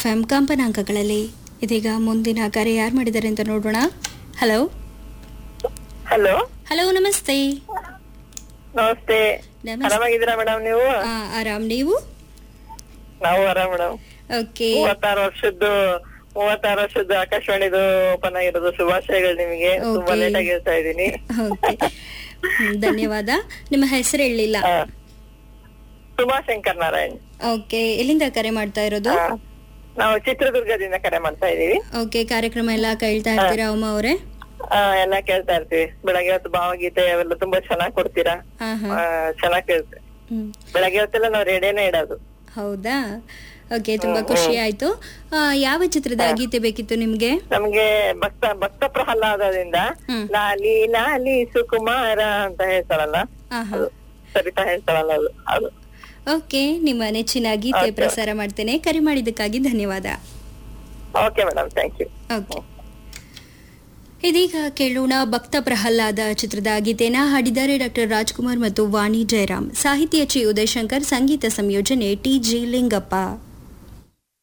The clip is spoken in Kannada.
ಎಫ್ ಎಂ ಕಂಪನಾಂಕಗಳಲ್ಲಿ ಇದೀಗ ಮುಂದಿನ ಕರೆ ಯಾರು ಮಾಡಿದ್ದಾರೆ ಅಂತ ನೋಡೋಣ ಹಲೋ ಹಲೋ ಹಲೋ ನಮಸ್ತೆ ನಮಸ್ತೆ ನಮಸ್ತೆ ಆರಾಮಾಗಿದ್ದೀರಾ ಮೇಡಮ್ ನೀವು ಆ, ಆರಾಮ್ ನೀವು ನಾವು ಆರಾಮ್ ಮೇಡಮ್ ಓಕೆ ಮೂವತ್ತಾರು ವರ್ಷದ್ದು ಮೂವತ್ತಾರು ವರ್ಷದ್ದು ಆಕಾಶವಾಣಿದು ಓಪನ್ ಆಗಿರೋದು ಶುಭಾಶಯಗಳು ನಿಮಗೆ ತುಂಬಾ Okay. ಲೇಟ್ ಆಗಿ ಹೇಳ್ತಾ ಇದ್ದೀನಿ ಓಕೆ ಹ್ಮ್, ಧನ್ಯವಾದ ನಿಮ್ಮ ಹೆಸರು ಹೇಳಲಿಲ್ಲ ಹಾ. ಸುಮಾ ಶಂಕರ್ ನಾರಾಯಣ್ ಓಕೆ ಎಲ್ಲಿಂದ ಕರೆ ಮಾಡ್ತಾ ಇರೋದು ಹಾ. ನಾವು ಚಿತ್ರದುರ್ಗದಿಂದ ಕರೆ ಮಾಡ್ತಾ ಇದೀವಿ ಓಕೆ ಕಾರ್ಯಕ್ರಮ ಎಲ್ಲ ಕೇಳ್ತಾ ಇರ್ತೀರಾ ಉಮಾ ಅವರೇ ಆ, ಎಲ್ಲ ಕೇಳ್ತಾ ಇರ್ತೀವಿ ಬೆಳಗ್ಗೆ ಹೊತ್ತು ಭಾವಗೀತೆ ಅವೆಲ್ಲ ತುಂಬಾ ಚೆನ್ನಾಗ್ ಕೊಡ್ತೀರಾ ಹಾ ಹಾ ಆ, ಚೆನ್ನಾಗ್ ಕೇಳ್ತೀವಿ ಹ್ಮ್ ಬೆಳಗ್ಗೆ ಹೊತ್ತೆಲ್ಲ ನಾವು ರೇಡಿಯೋನೇ ಇಡೋದು ಹೌದಾ ಓಕೆ ತುಂಬಾ ಖುಷಿ ಆಯ್ತು ಆ, ಯಾವ ಚಿತ್ರದ ಗೀತೆ ಬೇಕಿತ್ತು ನಿಮ್ಗೆ ನಮ್ಗೆ ಭಕ್ತ ಭಕ್ತ ಪ್ರಹ್ಲಾದದಿಂದ ಹ್ಮ್. ಲಾಲಿ ಲಾಲಿ ಸುಕುಮಾರ ಅಂತ ಹೇಳ್ತಾರಲ್ಲ ಹಾ ಹಾ ಅದು ಸರಿತಾ ಹೇಳ್ತಾರಲ್ಲ ಅದು ಅದು ಓಕೆ ನಿಮ್ಮ ನೆಚ್ಚಿನ ಗೀತೆ Okay. ಪ್ರಸಾರ ಮಾಡ್ತೇನೆ ಕರೆ ಮಾಡಿದ್ದಕ್ಕಾಗಿ ಧನ್ಯವಾದ okay madam thank you okay ಇದೀಗ ಕೇಳೋಣ ಭಕ್ತ ಪ್ರಹ್ಲಾದ ಚಿತ್ರದ ಗೀತೆನ ಹಾಡಿದ್ದಾರೆ ಡಾಕ್ಟರ್ ರಾಜ್ಕುಮಾರ್ ಮತ್ತು ವಾಣಿ ಜಯರಾಮ್ ಸಾಹಿತ್ಯ ಚಿ ಉದಯಶಂಕರ್ ಸಂಗೀತ ಸಂಯೋಜನೆ ಟಿ ಜಿ ಲಿಂಗಪ್ಪ